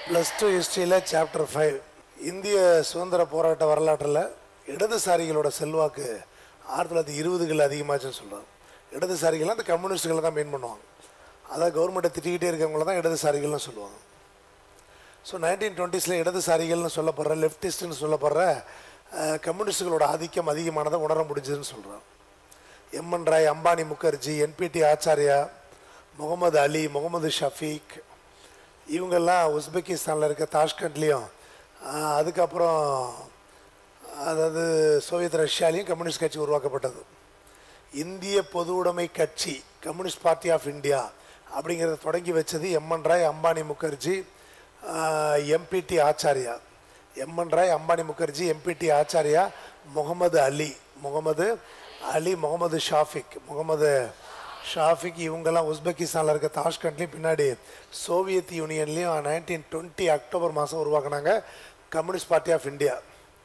plus two ஹிஸ்ட்ரியில் chapter five இந்திய சுதந்திர போராட்ட வரலாற்றில் இடதுசாரிகளோட செல்வாக்கு ஆயிரத்தி தொள்ளாயிரத்தி இருபதுகளில் அதிகமாச்சுன்னு சொல்கிறாங்க இடதுசாரிகள்லாம் அந்த கம்யூனிஸ்டுகளை தான் மெயின் பண்ணுவாங்க அதான் கவர்மெண்ட்டை திட்டிக்கிட்டே இருக்கவங்கள தான் இடதுசாரிகள்னு சொல்லுவாங்க ஸோ நைன்டீன் டுவெண்ட்டீஸில் இடதுசாரிகள்னு சொல்லப்படுற லெஃப்டிஸ்ட்னு சொல்லப்படுற அஹ், கம்யூனிஸ்டுகளோட ஆதிக்கம் அதிகமானதை உணர முடிஞ்சதுன்னு சொல்கிறோம் எம்என் ராய் அம்பானி முகர்ஜி என்பிடி ஆச்சாரியா முகமது அலி முகமது ஷஃபீக் இவங்கெல்லாம் உஸ்பெகிஸ்தானில் இருக்க தாஷ்கண்ட்லேயும் அதுக்கப்புறம் அதாவது சோவியத் ரஷ்யாலையும் கம்யூனிஸ்ட் கட்சி உருவாக்கப்பட்டது இந்திய பொது உடைமை கட்சி கம்யூனிஸ்ட் பார்ட்டி ஆஃப் இந்தியா அப்படிங்கிறத தொடங்கி வச்சது M N Roy Abani Mukherji M P T Acharya M N Roy Abani Mukherji M P T Acharya Mohammed Ali Mohammed Ali Mohammed Shafiq Mohammed Shafiq இவங்கெல்லாம் உஸ்பெகிஸ்தானில் இருக்க தாஷ்கண்ட்லேயும் பின்னாடி சோவியத் யூனியன்லேயும் நைன்டீன் டுவெண்ட்டி அக்டோபர் மாதம் உருவாக்குனாங்க communist party of India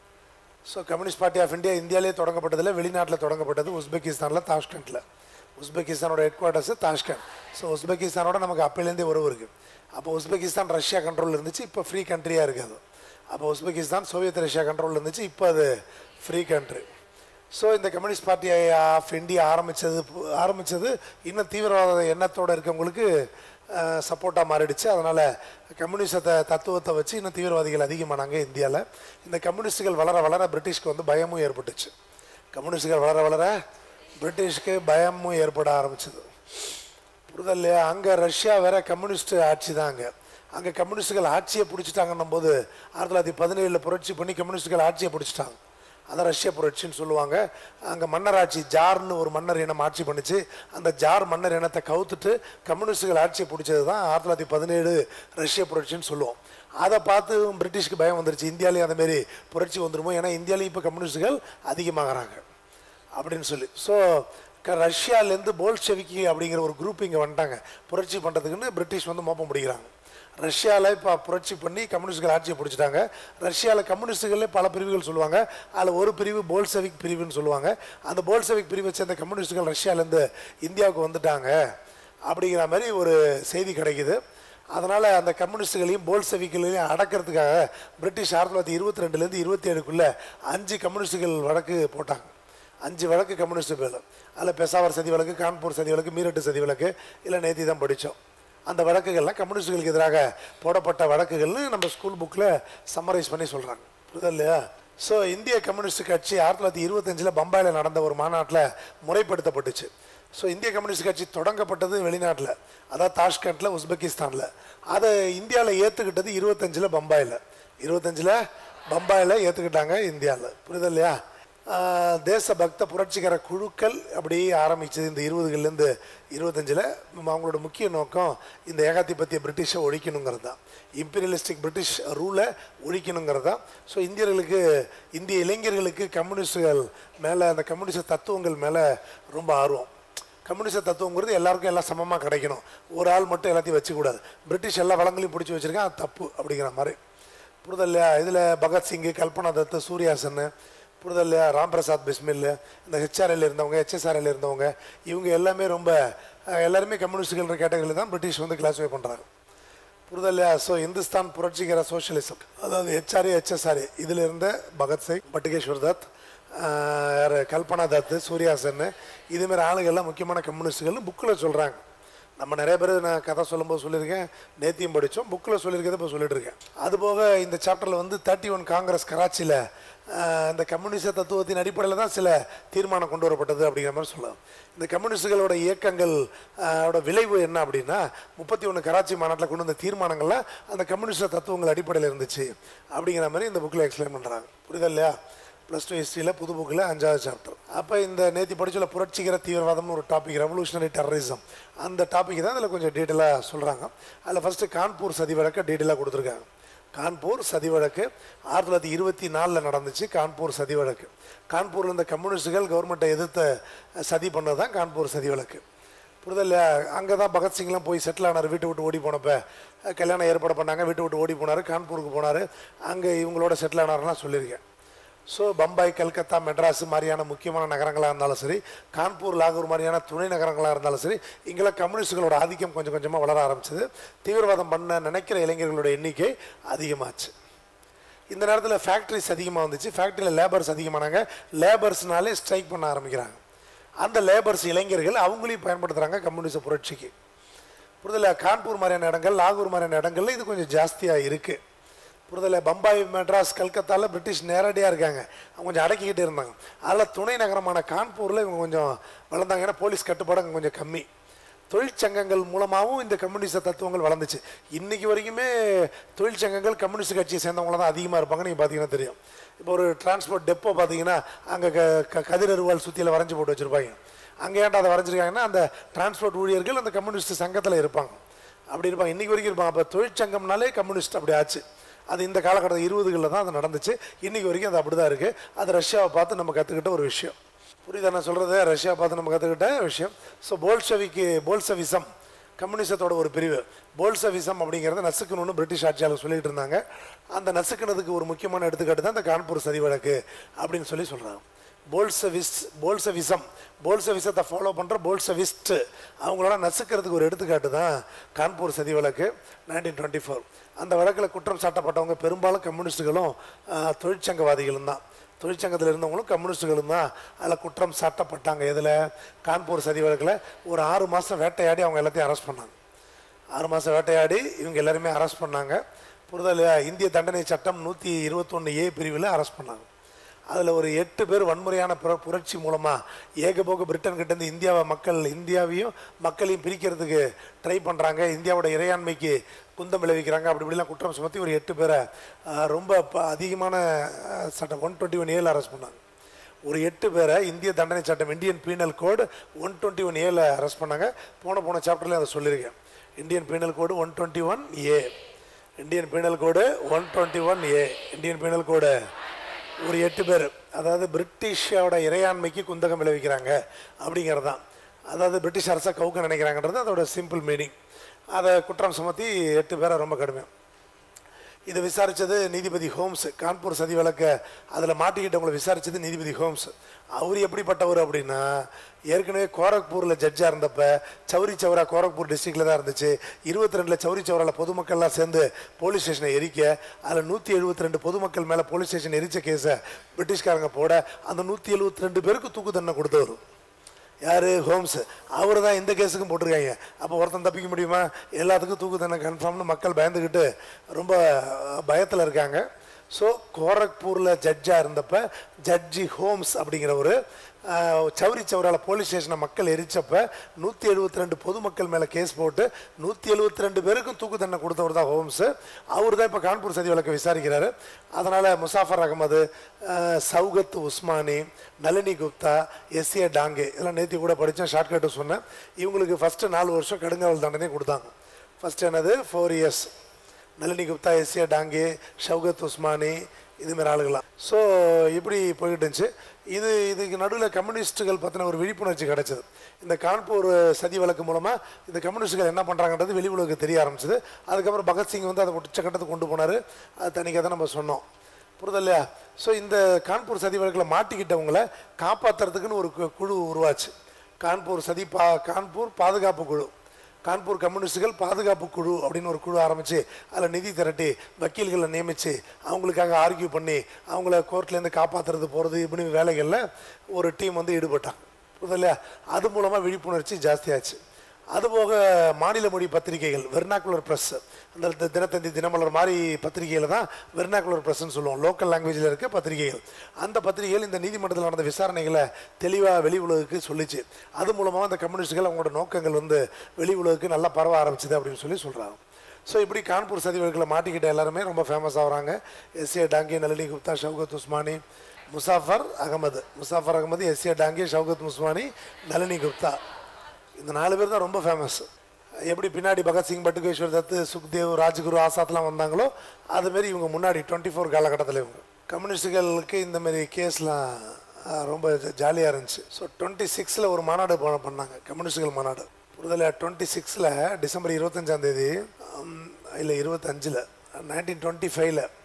so communist party of India இந்தியாவிலே தொடங்கப்பட்டதில்ல வெளிநாட்டில் தொடங்கப்பட்டது உஸ்பெகிஸ்தானில் தாஷ்கண்டில் உஸ்பெகிஸ்தானோட ஹெட் குவார்ட்டர்ஸ் தாஷ்கண்ட் ஸோ உஸ்பெகிஸ்தானோட நமக்கு அப்போலேருந்தே உறவு இருக்குது அப்போ உஸ்பெகிஸ்தான் ரஷ்யா கண்ட்ரோலில் இருந்துச்சு இப்போ ஃப்ரீ கண்ட்ரியாக இருக்குது அப்போ உஸ்பெகிஸ்தான் சோவியத் ரஷ்யா கண்ட்ரோலில் இருந்துச்சு இப்போ அது ஃப்ரீ கண்ட்ரி ஸோ இந்த கம்யூனிஸ்ட் பார்ட்டி ஆஃப் இந்தியா ஆரம்பித்தது ஆரம்பித்தது இன்னும் தீவிரவாத எண்ணத்தோடு இருக்கவங்களுக்கு சப்போர்ட்டாக மாறிடுச்சு அதனால் கம்யூனிஸ்ட தத்துவத்தை வச்சு இன்னும் தீவிரவாதிகள் அதிகமானாங்க இந்தியாவில் இந்த கம்யூனிஸ்டுகள் வளர வளர பிரிட்டிஷ்க்கு வந்து பயமும் ஏற்பட்டுச்சு கம்யூனிஸ்டுகள் வளர வளர பிரிட்டிஷ்க்கு பயமும் ஏற்பட ஆரம்பிச்சது புரிதல் இல்லையா அங்கே ரஷ்யா வேற கம்யூனிஸ்ட் ஆட்சி தான் அங்கே அங்கே கம்யூனிஸ்டுகள் ஆட்சியை பிடிச்சிட்டாங்கன்னும் போது ஆயிரத்தி தொள்ளாயிரத்தி பதினேழில் புரட்சி பண்ணி கம்யூனிஸ்டுகள் ஆட்சியை பிடிச்சிட்டாங்க அதான் ரஷ்ய புரட்சின்னு சொல்லுவாங்க அங்கே மன்னர் ஆட்சி ஜார்னு ஒரு மன்னர் இனம் ஆட்சி பண்ணுச்சு அந்த ஜார் மன்னர் இனத்தை கவுத்துட்டு கம்யூனிஸ்டுகள் ஆட்சியை பிடிச்சது தான் ஆயிரத்தி தொள்ளாயிரத்தி பதினேழு ரஷ்ய புரட்சின்னு சொல்லுவோம் அதை பார்த்து பிரிட்டிஷ்க்கு பயம் வந்துருச்சு இந்தியாலேயும் அந்த மாதிரி புரட்சி வந்துருமோ ஏன்னா இந்தியாலேயும் இப்போ கம்யூனிஸ்டுகள் அதிகமாகறாங்க அப்படின்னு சொல்லி ஸோ க ரஷ்யாலேருந்து போல்ஷெவிக்கி அப்படிங்கிற ஒரு குரூப் இங்கே வந்துட்டாங்க புரட்சி பண்ணுறதுக்குன்னு பிரிட்டிஷ் வந்து மோப்பம் பிடிக்கிறாங்க ரஷ்யாவில் இப்போ புரட்சி பண்ணி கம்யூனிஸ்டுகள் ஆட்சியை பிடிச்சிட்டாங்க ரஷ்யாவில் கம்யூனிஸ்டுகளே பல பிரிவுகள் சொல்லுவாங்க அதில் ஒரு பிரிவு போல்செவிக் பிரிவுன்னு சொல்லுவாங்க அந்த போல்செவிக் பிரிவை சேர்ந்த கம்யூனிஸ்டுகள் ரஷ்யாவிலேருந்து இந்தியாவுக்கு வந்துட்டாங்க அப்படிங்கிற மாதிரி ஒரு செய்தி கிடைக்குது அதனால் அந்த கம்யூனிஸ்டுகளையும் போல்செவிக்களையும் அடக்கிறதுக்காக பிரிட்டிஷ் ஆயிரத்தி தொள்ளாயிரத்தி இருபத்தி ரெண்டுலேருந்து இருபத்தி ஏழுக்குள்ளே அஞ்சு கம்யூனிஸ்டுகள் வழக்கு போட்டாங்க அஞ்சு வழக்கு கம்யூனிஸ்ட் பேரில் அதில் பெசாவர் சதி வழக்கு கான்பூர் சதி வழக்கு மீரட்டு சதி வழக்கு இல்லை நேத்தி தான் படித்தோம் அந்த வழக்குகள்லாம் கம்யூனிஸ்டுகளுக்கு எதிராக போடப்பட்ட வழக்குகள்னு நம்ம ஸ்கூல் புக்கில் சம்மரைஸ் பண்ணி சொல்கிறாங்க புரியுதா இல்லையா ஸோ இந்திய கம்யூனிஸ்ட் கட்சி ஆயிரத்தி தொள்ளாயிரத்தி இருபத்தஞ்சில் பம்பாயில் நடந்த ஒரு மாநாட்டில் முறைப்படுத்தப்பட்டுச்சு ஸோ இந்திய கம்யூனிஸ்ட் கட்சி தொடங்கப்பட்டது வெளிநாட்டில் அதாவது தாஷ்கண்டில் உஸ்பெகிஸ்தானில் அதை இந்தியாவில் ஏற்றுக்கிட்டது இருபத்தஞ்சில் பம்பாயில் இருபத்தஞ்சில் பம்பாயில் ஏற்றுக்கிட்டாங்க இந்தியாவில் புரியுதா இல்லையா ஆஹ் தேசபக்த புரட்சிகர குழுக்கள் அப்படியே ஆரம்பிச்சது இந்த இருபதுகள்லேருந்து இருபத்தஞ்சில் அவங்களோட முக்கிய நோக்கம் இந்த ஏகாதிபத்திய பிரிட்டிஷை ஒழிக்கணுங்கிறது தான் இம்பீரியலிஸ்டிக் பிரிட்டிஷ் ரூலை ஒழிக்கணுங்கிறது தான் ஸோ இந்தியர்களுக்கு இந்திய இளைஞர்களுக்கு கம்யூனிஸ்டுகள் மேலே அந்த கம்யூனிஸ்ட் தத்துவங்கள் மேலே ரொம்ப ஆர்வம் கம்யூனிஸ்ட் தத்துவங்கிறது எல்லாருக்கும் எல்லாம் சமமாக கிடைக்கணும் ஒரு ஆள் மட்டும் எல்லாத்தையும் வச்சுக்கூடாது பிரிட்டிஷ் எல்லா வளங்களையும் பிடிச்சி வச்சுருக்கேன் அது தப்பு அப்படிங்கிற மாதிரி புரிதல் இல்லையா இதில் பகத்சிங்கு கல்பனா தத்து சூர்யாசன் புரிதல் இல்லையா ராம் பிரசாத் பிஸ்மில் இந்த ஹெச்ஆர்எல் இருந்தவங்க ஹெச்எஸ்ஆர்எல் இருந்தவங்க இவங்க எல்லாமே ரொம்ப அஹ், எல்லாருமே கம்யூனிஸ்டுகள் கேட்டகரியில் தான் பிரிட்டிஷ் வந்து கிளாஸிஃபை பண்ணுறாங்க புரிதல் இல்லையா ஸோ இந்துஸ்தான் புரட்சிகர சோஷியலிசம் அதாவது ஹெச்ஆர்ஏ ஹெச்எஸ்ஆர்ஏ இதில் இருந்த பகத்சிங் பட்டுகேஸ்வர் தத் ஆஹ், யாரு கல்பனா தத் சூர்யாசன் இதுமாரி ஆளுகள்லாம் முக்கியமான கம்யூனிஸ்டுகள்னு புக்கில் சொல்கிறாங்க நம்ம நிறைய பேர் நான் கதை சொல்லும்போது சொல்லியிருக்கேன் நேத்தியும் படித்தோம் புக்கில் சொல்லியிருக்கிறத இப்போ சொல்லிட்டு இருக்கேன் அதுபோக இந்த சாப்டரில் வந்து தேர்ட்டி ஒன் காங்கிரஸ் கராச்சியில் இந்த கம்யூனிச தத்துவத்தின் அடிப்படையில் தான் சில தீர்மானம் கொண்டு வரப்பட்டது அப்படிங்கிற மாதிரி சொல்லலாம் இந்த கம்யூனிஸ்டுகளோட இயக்கங்கள் ஆஹ், ஓட விளைவு என்ன அப்படின்னா முப்பத்தி ஒன்று கராச்சி மாநாட்டில் கொண்டு வந்த தீர்மானங்கள்லாம் அந்த கம்யூனிஸ்ட தத்துவங்கள் அடிப்படையில் இருந்துச்சு அப்படிங்கிற மாதிரி இந்த புக்கில் எக்ஸ்பிளைன் பண்ணுறாங்க புரியுதா இல்லையா ப்ளஸ் டூ ஹிஸ்ட்ரியில் புது புக்கில் அஞ்சாவது சாப்டர் அப்போ இந்த நேத்தி படிச்சுள்ள புரட்சிகர தீவிரவாதம்னு ஒரு டாபிக் ரெவல்யூஷனரி டெரரிசம் அந்த டாபிக் தான் இதில் கொஞ்சம் டீட்டெயிலாக சொல்கிறாங்க அதில் ஃபஸ்ட்டு கான்பூர் சதி வழக்கை டீட்டெயிலாக கொடுத்துருக்காங்க கான்பூர் சதி வழக்கு ஆயிரத்தி தொள்ளாயிரத்தி இருபத்தி நாலில் நடந்துச்சு கான்பூர் சதி வழக்கு கான்பூரில் இருந்த கம்யூனிஸ்டுகள் கவர்மெண்ட்டை எதிர்த்த சதி பண்ணது தான் கான்பூர் சதி வழக்கு புரிதல் அங்கே தான் பகத்சிங்லாம் போய் செட்டில் ஆனார் வீட்டை விட்டு ஓடி போனப்ப அஹ், கல்யாணம் ஏற்பாடு பண்ணாங்க வீட்டை விட்டு ஓடி போனார் கான்பூருக்கு போனார் அங்கே இவங்களோட செட்டில் ஆனார்லாம் சொல்லியிருக்கேன் ஸோ பம்பாய் கல்கத்தா மெட்ராஸ் மாதிரியான முக்கியமான நகரங்களாக இருந்தாலும் சரி கான்பூர் லாகூர் மாதிரியான துணை நகரங்களாக இருந்தாலும் சரி இங்கெல்லாம் கம்யூனிஸ்டுகளோட ஆதிக்கம் கொஞ்சம் கொஞ்சமாக வளர ஆரம்பிச்சது தீவிரவாதம் பண்ண நினைக்கிற இளைஞர்களோட எண்ணிக்கை அதிகமாச்சு இந்த நேரத்தில் ஃபேக்ட்ரிஸ் அதிகமாக வந்துச்சு ஃபேக்ட்ரியில் லேபர்ஸ் அதிகமானாங்க லேபர்ஸ்னாலே ஸ்ட்ரைக் பண்ண ஆரம்பிக்கிறாங்க அந்த லேபர்ஸ் இளைஞர்கள் அவங்களையும் பயன்படுத்துகிறாங்க கம்யூனிஸ்ட் புரட்சிக்கு புரிதல கான்பூர் மாதிரியான இடங்கள் லாகூர் மாதிரியான இடங்கள்ல இது கொஞ்சம் ஜாஸ்தியாக இருக்குது புரிதல பம்பாய் மெட்ராஸ் கல்கத்தாவில் பிரிட்டிஷ் நேரடியாக இருக்காங்க அவங்க கொஞ்சம் அடக்கிக்கிட்டு இருந்தாங்க அதில் துணை நகரமான கான்பூரில் இவங்க கொஞ்சம் வளர்ந்தாங்க ஏன்னா போலீஸ் கட்டுப்பாடு அங்கே கொஞ்சம் கம்மி தொழிற்சங்கங்கள் மூலமாகவும் இந்த கம்யூனிஸ்ட் தத்துவங்கள் வளர்ந்துச்சு இன்னைக்கு வரைக்குமே தொழிற்சங்கங்கள் கம்யூனிஸ்ட் கட்சியை சேர்ந்தவங்கள தான் அதிகமாக இருப்பாங்க நீங்கள் பார்த்தீங்கன்னா தெரியும் இப்போ ஒரு டிரான்ஸ்போர்ட் டெப்போ பார்த்தீங்கன்னா அங்கே க க கதிரருவால் சுற்றியில் வரைஞ்சி போட்டு வச்சுருப்பாங்க அங்கே ஏன்டா அதை வரைஞ்சிருக்காங்கன்னா அந்த டிரான்ஸ்போர்ட் ஊழியர்கள் அந்த கம்யூனிஸ்ட் சங்கத்தில் இருப்பாங்க அப்படி இருப்பாங்க இன்றைக்கி வரைக்கும் இருப்பாங்க அப்போ தொழிற்சங்கம்னாலே கம்யூனிஸ்ட் அப்படி ஆச்சு அது இந்த காலகட்டத்தில் இருபதுகளில் தான் அது நடந்துச்சு இன்றைக்கி வரைக்கும் அது அப்படி தான் இருக்குது அது ரஷ்யாவை பார்த்து நம்ம கற்றுக்கிட்ட ஒரு விஷயம் புரியுதா நான் சொல்கிறது ரஷ்யா பார்த்து நம்ம கற்றுக்கிட்ட விஷயம் ஸோ போல்ஷவிக்கு போல்சவிசம் கம்யூனிசத்தோட ஒரு பிரிவு போல்சவிசம் அப்படிங்கிறத நசுக்கணும்னு பிரிட்டிஷ் ஆட்சியாளர் சொல்லிட்டு இருந்தாங்க அந்த நசுக்கினதுக்கு ஒரு முக்கியமான எடுத்துக்காட்டு தான் இந்த கான்பூர் சதி வழக்கு அப்படின்னு சொல்லி சொல்கிறாங்க போல்சவிஸ் போல்சவிசம் போல்சவிசத்தை ஃபாலோ பண்ணுற போல்சவிஸ்ட் அவங்களோட நசுக்கிறதுக்கு ஒரு எடுத்துக்காட்டு தான் கான்பூர் சதி வழக்கு நைன்டீன் டுவெண்ட்டி ஃபோர் அந்த வழக்கில் குற்றம் சாட்டப்பட்டவங்க பெரும்பாலும் கம்யூனிஸ்டுகளும் ஆஹ், தொழிற்சங்கவாதிகளும் தான் தொழிற்சங்கத்தில் இருந்தவங்களும் கம்யூனிஸ்டுகளும் தான் அதில் குற்றம் சாட்டப்பட்டாங்க இதில் கான்பூர் சதி வழக்கில் ஒரு ஆறு மாதம் வேட்டையாடி அவங்க எல்லாத்தையும் அரெஸ்ட் பண்ணாங்க ஆறு மாதம் வேட்டையாடி இவங்க எல்லாருமே அரெஸ்ட் பண்ணாங்க புரிதல் இந்திய தண்டனை சட்டம் நூற்றி இருபத்தொன்று ஏ பிரிவில் அரெஸ்ட் பண்ணாங்க அதில் ஒரு எட்டு பேர் வன்முறையான புர புரட்சி மூலமாக ஏகபோக பிரிட்டன் கிட்டேருந்து இந்தியாவை மக்கள் இந்தியாவையும் மக்களையும் பிரிக்கிறதுக்கு ட்ரை பண்ணுறாங்க இந்தியாவோட இறையாண்மைக்கு குந்தம் விளைவிக்கிறாங்க அப்படி இப்படிலாம் குற்றம் சுமத்தி ஒரு எட்டு பேரை ஆஹ், ரொம்ப ப- அதிகமான ஆஹ், சட்டம் ஒன் டுவெண்ட்டி ஒன் ஏழு அரெஸ்ட் பண்ணாங்க ஒரு எட்டு பேரை இந்திய தண்டனை சட்டம் Indian penal code one twenty one ஏல அரெஸ்ட் பண்ணாங்க போன போன சாப்டர்லேயே அதை சொல்லியிருக்கேன் Indian penal code one twenty one A Indian penal code one twenty one A Indian penal code ஒரு எட்டு பேர் அதாவது பிரிட்டிஷோட இறையாண்மைக்கு குந்தகம் விளைவிக்கிறாங்க அப்படிங்கிறது தான் அதாவது பிரிட்டிஷ் அரசை கவுக்க நினைக்கிறாங்கன்றது அதோட சிம்பிள் மீனிங் அதை குற்றம் சுமத்தி எட்டு பேரை ரொம்ப கடுமையாக இதை விசாரித்தது நீதிபதி ஹோம்ஸ் கான்பூர் சதி வழக்க அதில் மாட்டிக்கிட்டவங்களை விசாரித்தது நீதிபதி ஹோம்ஸ் அவர் எப்படிப்பட்டவர் அப்படின்னா ஏற்கனவே கோரக்பூரில் ஜட்ஜாக இருந்தப்ப சௌரி சௌரா கோரக்பூர் டிஸ்ட்ரிக்டில் தான் இருந்துச்சு இருபத்தி ரெண்டில் சௌரி சௌராவில் பொதுமக்கள்லாம் சேர்ந்து போலீஸ் ஸ்டேஷனை எரிக்க அதில் நூற்றி எழுபத்தி ரெண்டு பொதுமக்கள் மேலே போலீஸ் ஸ்டேஷன் எரிச்ச கேஸை பிரிட்டிஷ்காரங்க போட அந்த நூற்றி எழுபத்தி ரெண்டு பேருக்கு தூக்கு தண்டனை கொடுத்தவர் யார் ஹோம்ஸ் அவர் தான் இந்த கேஸுக்கும் போட்டிருக்காங்க அப்போ ஒருத்தன் தப்பிக்க முடியுமா எல்லாத்துக்கும் தூக்கு தண்டனை கன்ஃபார்ம்னு மக்கள் பயந்துக்கிட்டு ரொம்ப பயத்தில் இருக்காங்க ஸோ கோரக்பூரில் ஜட்ஜாக இருந்தப்ப ஜட்ஜி ஹோம்ஸ் அப்படிங்கிறவர் சௌரி சௌரால போலீஸ் ஸ்டேஷனை மக்கள் எரிச்சப்ப நூற்றி எழுபத்தி ரெண்டு பொதுமக்கள் மேலே கேஸ் போட்டு நூற்றி எழுபத்தி ரெண்டு பேருக்கும் தூக்கு தண்டனை கொடுத்தவர் தான் ஹோம்ஸ் அவர் தான் இப்போ கான்பூர் சதி வழக்கை விசாரிக்கிறாரு அதனால் முசாஃபர் அகமது அஹ், சௌகத் உஸ்மானி நளினி குப்தா எஸ்ஏ டாங்கே இதெல்லாம் நேற்று கூட படித்தேன் ஷார்ட்கட்டு சொன்னேன் இவங்களுக்கு ஃபஸ்ட்டு நாலு வருஷம் கடுங்காவல் தண்டனை கொடுத்தாங்க ஃபஸ்ட் என்னது four years Nalini Gupta S A Dange Shaukat Usmani இதுமாரி ஆளுகளாம் ஸோ இப்படி போய்கிட்டு இருந்துச்சு இது இதுக்கு நடுவில் கம்யூனிஸ்ட்டுகள் பற்றின ஒரு விழிப்புணர்ச்சி கிடைச்சது இந்த கான்பூர் சதி வழக்கு மூலமாக இந்த கம்யூனிஸ்ட்டுகள் என்ன பண்ணுறாங்கன்றது வெளி உலகுக்கு தெரிய ஆரம்பிச்சது அதுக்கப்புறம் பகத்சிங் வந்து அதை உச்சக்கட்டத்துக்கு கொண்டு போனார் அது தனிக்கதை நம்ம சொன்னோம் புரியுதா இல்லையா ஸோ இந்த கான்பூர் சதி வழக்கில் மாட்டிக்கிட்டவங்களை காப்பாற்றுறதுக்குன்னு ஒரு கு- குழு உருவாச்சு கான்பூர் சதி பா கான்பூர் பாதுகாப்பு குழு கான்பூர் கம்யூனிஸ்டுகள் பாதுகாப்பு குழு அப்படின்னு ஒரு குழு ஆரம்பித்து அதில் நிதி திரட்டி வக்கீல்களை நியமித்து அவங்களுக்காக ஆர்கியூ பண்ணி அவங்கள கோர்ட்லேருந்து காப்பாற்றுறது போகிறது இப்படி வேலைகளில் ஒரு டீம் வந்து ஈடுபட்டாங்க புரியுதா இல்லையா அது மூலமாக விழிப்புணர்ச்சி ஜாஸ்தியாச்சு அதுபோக மாநில மொழி பத்திரிகைகள் வெர்னாக்குலர் ப்ரெஸ் அந்த தி- தினத்தந்தி தினமலர் மாதிரி பத்திரிகையில் தான் வெர்னாக்குலர் ப்ரெஸ்ன்னு சொல்லுவோம் லோக்கல் லாங்குவேஜில் இருக்க பத்திரிகைகள் அந்த பத்திரிகைகள் இந்த நீதிமன்றத்தில் நடந்த விசாரணைகளை தெளிவாக வெளி உலகுக்கு சொல்லிச்சு அது மூலமாக அந்த கம்யூனிஸ்டுகள் அவங்களோட நோக்கங்கள் வந்து வெளி உலகுக்கு நல்லா பரவ ஆரம்பிச்சுது அப்படின்னு சொல்லி சொல்கிறாங்க ஸோ இப்படி கான்பூர் சதி வழக்கில் மாட்டிக்கிட்ட எல்லாருமே ரொம்ப ஃபேமஸ் ஆகுறாங்க எஸ்ஏ டாங்கே நளினி குப்தா ஷவுகத் உஸ்மானி முசாஃபர் அகமது முசாஃபர் அகமது எஸ்ஏ டாங்கே ஷவுகத் உஸ்மானி நளினி குப்தா இந்த நாலு பேர் தான் ரொம்ப ஃபேமஸ் எப்படி பின்னாடி பகத்சிங் பட்டுகேஸ்வர் தத்து சுக்தேவ் ராஜ்குரு ஆசாத்லாம் வந்தாங்களோ அதுமாரி இவங்க முன்னாடி டுவெண்ட்டி ஃபோர் காலகட்டத்தில் இவங்க கம்யூனிஸ்டுகளுக்கு இந்த மாதிரி கேஸ்லாம் அஹ், ரொம்ப ஜாலியாக இருந்துச்சு ஸோ டுவெண்ட்டி சிக்ஸில் ஒரு மாநாடு ப- பண்ணாங்க கம்யூனிஸ்டுகள் மாநாடு புரிதல டுவெண்ட்டி சிக்ஸில் டிசம்பர் இருபத்தஞ்சாம் தேதி இல்லை இருபத்தஞ்சில் நைன்டீன் டுவெண்ட்டி ஃபைவ்ல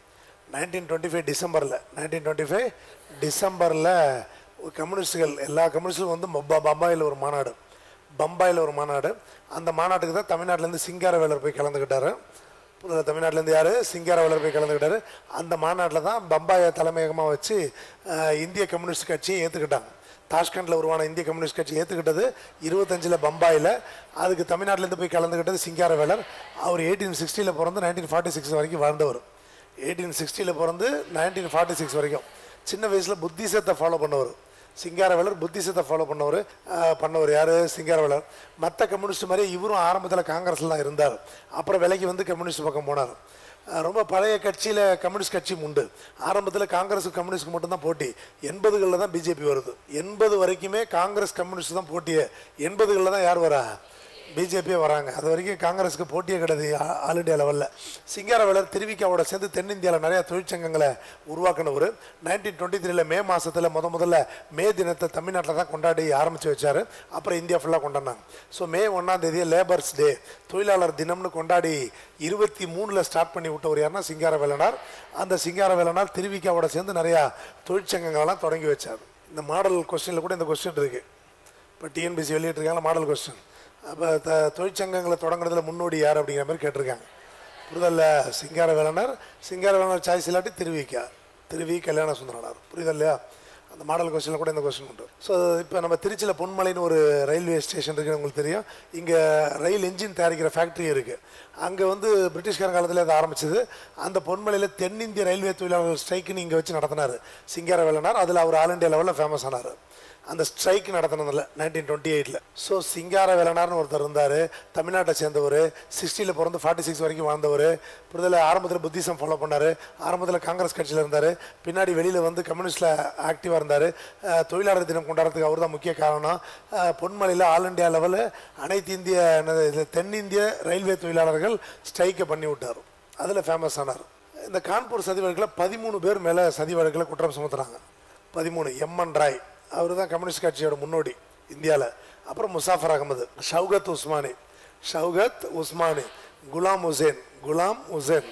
நைன்டீன் டுவெண்ட்டி ஃபைவ் டிசம்பரில் நைன்டீன் டுவெண்ட்டி ஃபைவ் டிசம்பரில் கம்யூனிஸ்டுகள் எல்லா கம்யூனிஸ்டும் வந்து பம்பா பம்பாயில் ஒரு மாநாடு பம்பாயில் ஒரு மாநாடு அந்த மாநாட்டுக்கு தான் தமிழ்நாட்டிலேருந்து சிங்காரவேலர் போய் கலந்துக்கிட்டாரு புதுல தமிழ்நாட்டிலேருந்து யார் சிங்காரவேலர் போய் கலந்துக்கிட்டாரு அந்த மாநாட்டில் தான் பம்பாயை தலைமையகமாக வச்சு அஹ், இந்திய கம்யூனிஸ்ட் கட்சியை ஏற்றுக்கிட்டாங்க தாஷ்கண்டில் உருவான இந்திய கம்யூனிஸ்ட் கட்சி ஏற்றுக்கிட்டது இருபத்தஞ்சில் பம்பாயில் அதுக்கு தமிழ்நாட்டிலேருந்து போய் கலந்துக்கிட்டது சிங்காரவேலர் அவர் எயிட்டீன் சிக்ஸ்டியில் பிறந்து நைன்டீன் ஃபார்ட்டி சிக்ஸ் வரைக்கும் வாழ்ந்தவர் எயிட்டீன் சிக்ஸ்டியில் பிறந்து நைன்டீன் ஃபார்ட்டி சிக்ஸ் வரைக்கும் சின்ன வயசில் புத்திசத்தை ஃபாலோ பண்ணவர் சிங்காரவேலர் புத்திசத்தை ஃபாலோ பண்ணவர் அஹ், பண்ணவர் யார் சிங்காரவேலர் மற்ற கம்யூனிஸ்ட் மாதிரி இவரும் ஆரம்பத்தில் காங்கிரஸில் தான் இருந்தார் அப்புறம் விலைக்கு வந்து கம்யூனிஸ்ட் பக்கம் போனார் அஹ், ரொம்ப பழைய கட்சியில் கம்யூனிஸ்ட் கட்சியும் உண்டு ஆரம்பத்தில் காங்கிரஸுக்கு கம்யூனிஸ்ட்க்கு மட்டும்தான் போட்டி எண்பதுகளில் தான் பிஜேபி வருது எண்பது வரைக்குமே காங்கிரஸ் கம்யூனிஸ்ட் தான் போட்டியே எண்பதுகளில் தான் யார் வரா பிஜேபியே வராங்க அது வரைக்கும் காங்கிரஸுக்கு போட்டியே கிடையாது ஆ- ஆல் இண்டியா லெவலில் சிங்காரவேலர் திருவிக்காவோட சேர்ந்து தென்னிந்தியாவில் நிறைய தொழிற்சங்கங்களை உருவாக்கினவர் நைன்டீன் டுவெண்ட்டி த்ரீல மே மாதத்தில் முத முதல்ல மே தினத்தை தமிழ்நாட்டில் தான் கொண்டாடி ஆரம்பித்து வச்சார் அப்புறம் இந்தியா ஃபுல்லாக கொண்டாடினாங்க ஸோ மே ஒன்றாம் தேதி லேபர்ஸ் டே தொழிலாளர் தினம்னு கொண்டாடி இருபத்தி மூணில் ஸ்டார்ட் பண்ணி விட்டவர் யாருன்னா சிங்காரவேலனார் அந்த சிங்காரவேலனார் திருவிக்காவோட சேர்ந்து நிறையா தொழிற்சங்கங்களெல்லாம் தொடங்கி வச்சார் இந்த மாடல் கொஸ்டினில் கூட இந்த கொஸ்டின் இருக்குது இப்போ டிஎன்பிசி வெளியிட்டிருக்காங்களா மாடல் கொஸ்டின் அப்போ த தொழிற்சங்கங்களை தொடங்குறதுல முன்னோடி யார் அப்படிங்கிற மாதிரி கேட்டிருக்காங்க புரிதல்ல சிங்கார வேலனர் சிங்கார வேலனர் சாய்ஸ் இல்லாட்டி திருவிக்கா திருவி கல்யாண சுந்தரனார் புரியுதா இல்லையா அந்த மாடல் கொஸ்டினில் கூட இந்த கொஸ்டின் உண்டு ஸோ இப்போ நம்ம திருச்சியில் பொன்மலைன்னு ஒரு ரயில்வே ஸ்டேஷன் இருக்குன்னு உங்களுக்கு தெரியும் இங்கே ரயில் என்ஜின் தயாரிக்கிற ஃபேக்ட்ரி இருக்குது அங்கே வந்து பிரிட்டிஷ்கார காலத்தில் அது ஆரம்பிச்சது அந்த பொன்மலையில் தென்னிந்திய ரயில்வே தொழிலாளர்கள் ஸ்ட்ரைக்குன்னு இங்கே வச்சு நடத்தினார் சிங்கார வேலனார் அதில் அவர் ஆல் இண்டியா லெவலில் ஃபேமஸ் ஆனார் அந்த ஸ்ட்ரைக் நடத்தினதில்ல நைன்டீன் டுவெண்ட்டி எயிட்டில் ஸோ சிங்கார வேலனார்னு ஒருத்தர் இருந்தார் தமிழ்நாட்டை சேர்ந்தவர் சிக்ஸ்டியில் பிறந்து ஃபார்ட்டி சிக்ஸ் வரைக்கும் வாழ்ந்தவர் புரிதல ஆரம்பத்தில் புத்திசம் ஃபாலோ பண்ணார் ஆரம்பத்தில் காங்கிரஸ் கட்சியில் இருந்தார் பின்னாடி வெளியில் வந்து கம்யூனிஸ்டில் ஆக்டிவாக இருந்தார் தொழிலாளர் தினம் கொண்டாடுறதுக்கு அவர் தான் முக்கிய காரணம் அஹ், பொன்மலையில் ஆல் இண்டியா லெவலில் அனைத்து இந்திய என்னது இது தென்னிந்திய ரயில்வே தொழிலாளர்கள் ஸ்ட்ரைக்கை பண்ணி விட்டார் அதில் ஃபேமஸ் ஆனார் இந்த கான்பூர் சதி வழக்கில் பதிமூணு பேர் மேலே சதி வழக்கில் குற்றம் சுமத்துறாங்க பதிமூணு எம்என் ராய் அவர் தான் கம்யூனிஸ்ட் கட்சியோட முன்னோடி இந்தியாவில் அப்புறம் Muzaffar Ahmed Shaukat Usmani Shaukat Usmani Ghulam Hussain Ghulam Hussain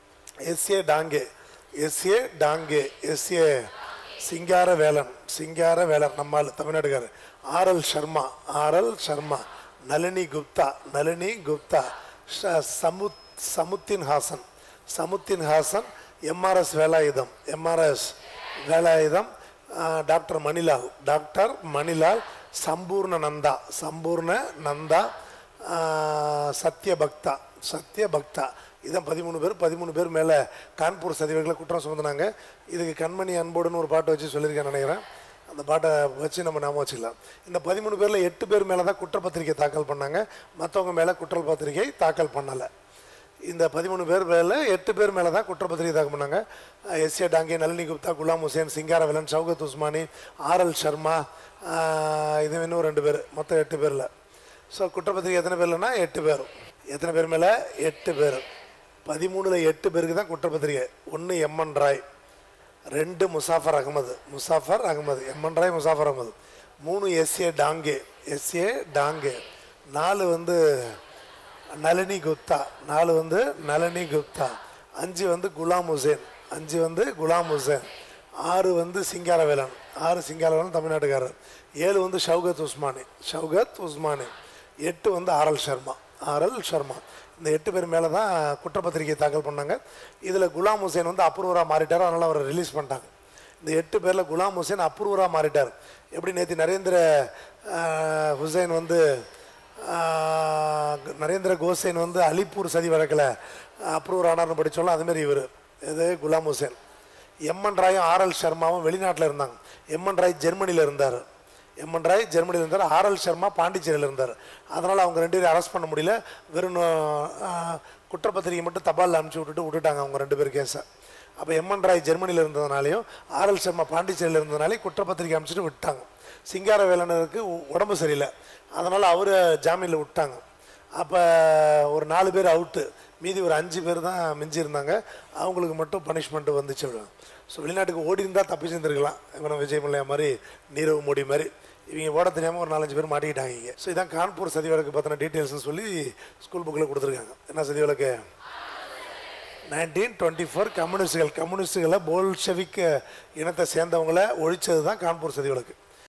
S A Dange S A Dange S A Singara Velan Singara Velan நம்மால் தமிழ்நாடுக்காரர் ஆர்எல் சர்மா ஆர்எல் சர்மா நளினி குப்தா நளினி குப்தா ஷ- சமுத் Samuddin Hasan Samuddin Hasan M R S Velayudham M R S Velayudham ah, doctor Manilal doctor Manilal Sampurna Nanda Sampurna Nanda ah, Satyabhakta Satyabhakta இதான் பதிமூணு பேர் பதிமூணு பேர் மேலே கான்பூர் சதிவர்களை குற்றம் சுமந்தினாங்க இதுக்கு கண்மணி அன்போடுன்னு ஒரு பாட்டை வச்சு சொல்லியிருக்கேன் நினைக்கிறேன் அந்த பாட்டை வச்சு நம்ம ஞாபகம் வச்சுக்கலாம் இந்த பதிமூணு பேரில் எட்டு பேர் மேலே தான் குற்றப்பத்திரிக்கை தாக்கல் பண்ணாங்க மற்றவங்க மேலே குற்றப்பத்திரிக்கை தாக்கல் பண்ணலை இந்த பதிமூணு பேர் மேலே எட்டு பேர் மேலே தான் குற்றப்பத்திரிகை தாக்கல் பண்ணாங்க S A Dange Nalini Gupta Ghulam Hussain Singaravelan Shaukat Usmani R L Sharma ah இது இன்னும் ரெண்டு பேர் மொத்தம் எட்டு பேரில் ஸோ குற்றப்பத்திரிகை எத்தனை பேர்லன்னா எட்டு பேர் எத்தனை பேர் மேலே எட்டு பேர் பதிமூணில் எட்டு பேருக்கு தான் குற்றப்பத்திரிகை ஒன்று எம்என் ராய் ரெண்டு முசாஃபர் அகமது முசாஃபர் அகமது எம்என் ராய் முசாஃபர் அகமது மூணு எஸ்ஏ டாங்கே எஸ்ஏ டாங்கே நாலு வந்து நளினி குப்தா நாலு வந்து நளினி குப்தா அஞ்சு வந்து குலாம் ஹுசேன் அஞ்சு வந்து குலாம் ஹுசேன் ஆறு வந்து சிங்காரவேலன் ஆறு சிங்காரவேலன் தமிழ்நாட்டுக்காரர் ஏழு வந்து ஷவுகத் உஸ்மானி ஷவுகத் உஸ்மானி எட்டு வந்து ஆர்எல் சர்மா ஆர்எல் சர்மா இந்த எட்டு பேர் மேலே தான் குற்றப்பத்திரிகை தாக்கல் பண்ணாங்க இதில் குலாம் ஹுசேன் வந்து அப்ரூவராக மாறிட்டார் அதனால் அவரை ரிலீஸ் பண்ணிட்டாங்க இந்த எட்டு பேரில் குலாம் ஹுசேன் அப்ரூவராக மாறிட்டார் எப்படி நேற்று நரேந்திர ஆஹ், ஹுசைன் வந்து ஆஹ், நரேந்திர கோசேன் வந்து அலிப்பூர் சதி வழக்கில் அப்ரூவர் ஆனார்னு படித்தோம்ல அதுமாரி இவர் இது குலாம் ஹுசேன் எம்என் ராயும் ஆர்எல் சர்மாவும் வெளிநாட்டில் இருந்தாங்க எம்என் ராய் ஜெர்மனியில் இருந்தார் எம்என் ராய் ஜெர்மனியில் இருந்தார் ஆர்எல் சர்மா பாண்டிச்சேரியில் இருந்தார் அதனால் அவங்க ரெண்டு பேரும் அரெஸ்ட் பண்ண முடியல வெறும் ஆஹ், குற்றப்பத்திரிகை மட்டும் தபாலில் அனுப்பிச்சி விட்டுட்டு விட்டுட்டாங்க அவங்க ரெண்டு பேர் கேஸை அப்போ எம்என் ராய் ஜெர்மனியில் இருந்ததுனாலையும் ஆர்எல் சர்மா பாண்டிச்சேரியில் இருந்ததுனாலே குற்றப்பத்திரிகை அனுப்பிச்சிட்டு விட்டாங்க சிங்காரவேலனருக்கு உ- உடம்பு சரியில்லை அதனால் அவரை ஜாமீனில் விட்டாங்க அப்போ ஒரு நாலு பேர் அவுட்டு மீதி ஒரு அஞ்சு பேர் தான் மிஞ்சி இருந்தாங்க அவங்களுக்கு மட்டும் பனிஷ்மெண்ட் வந்துச்சு ஸோ வெளிநாட்டுக்கு ஓடி இருந்தால் தப்பி செஞ்சுருக்கலாம் இவனை விஜய் மல்லையா மாதிரி நீரவ் மோடி மாதிரி இவங்க ஓட தெரியாமல் ஒரு நாலஞ்சு பேர் மாட்டிக்கிட்டாங்க இங்கே ஸோ இதான் கான்பூர் சதி வழக்கு பற்றின டீட்டெயில்ஸ்னு சொல்லி ஸ்கூல் புக்கில் கொடுத்துருக்காங்க என்ன சதி வழக்கு நைன்டீன் டுவெண்ட்டி ஃபோர் கம்யூனிஸ்டுகள் கம்யூனிஸ்டுகளை போல்ஷெவிக் இனத்தை சேர்ந்தவங்கள ஒழிச்சது தான் கான்பூர் சதி வழக்கு